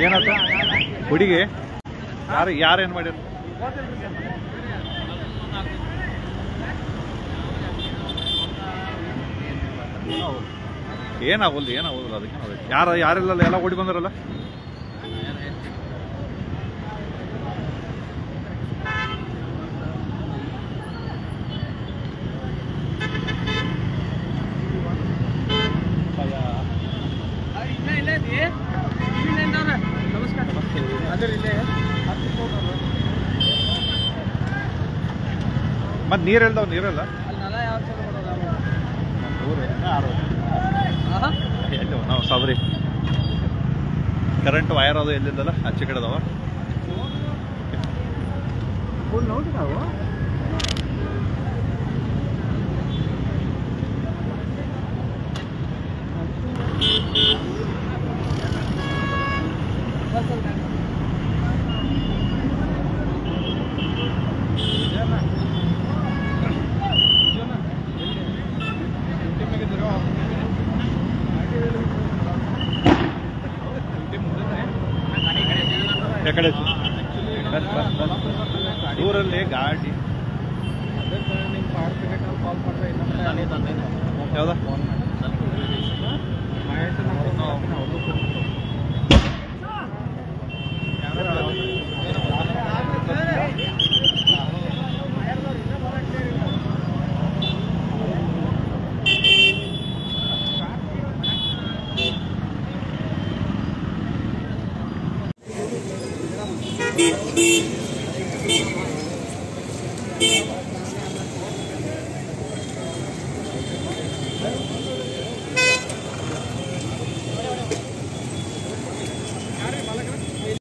ಏನಾಯ್ತು ಹುಡುಗಿ ಯಾರು ಯಾರು ಏನು ಮಾಡಿದ್ರು ಏನಾಗೋಲ್ಲ ಏನಾಗೋದಿಲ್ಲ ಅದಕ್ಕೆ ಯಾರು ಯಾರಿಲ್ಲಲ್ಲ ಎಲ್ಲ ಓಡಿ ಬಂದಾರಲ್ಲ ಮತ್ತೆ ನೀರೆಲ್ದವ್ ನೀರೆಲ್ಲ ಎಲ್ಲಿ ನಾವು ಸಾಬ್ರಿ ಕರೆಂಟ್ ವೈರ್ ಅದು ಎಲ್ಲಿದ್ದಲ್ಲ ಆಚೆ ಕಡೆ ಅದಾವ ಕಡೆ ಊರಲ್ಲಿ ಗಾಡಿ ಯಾವ್ದ Thank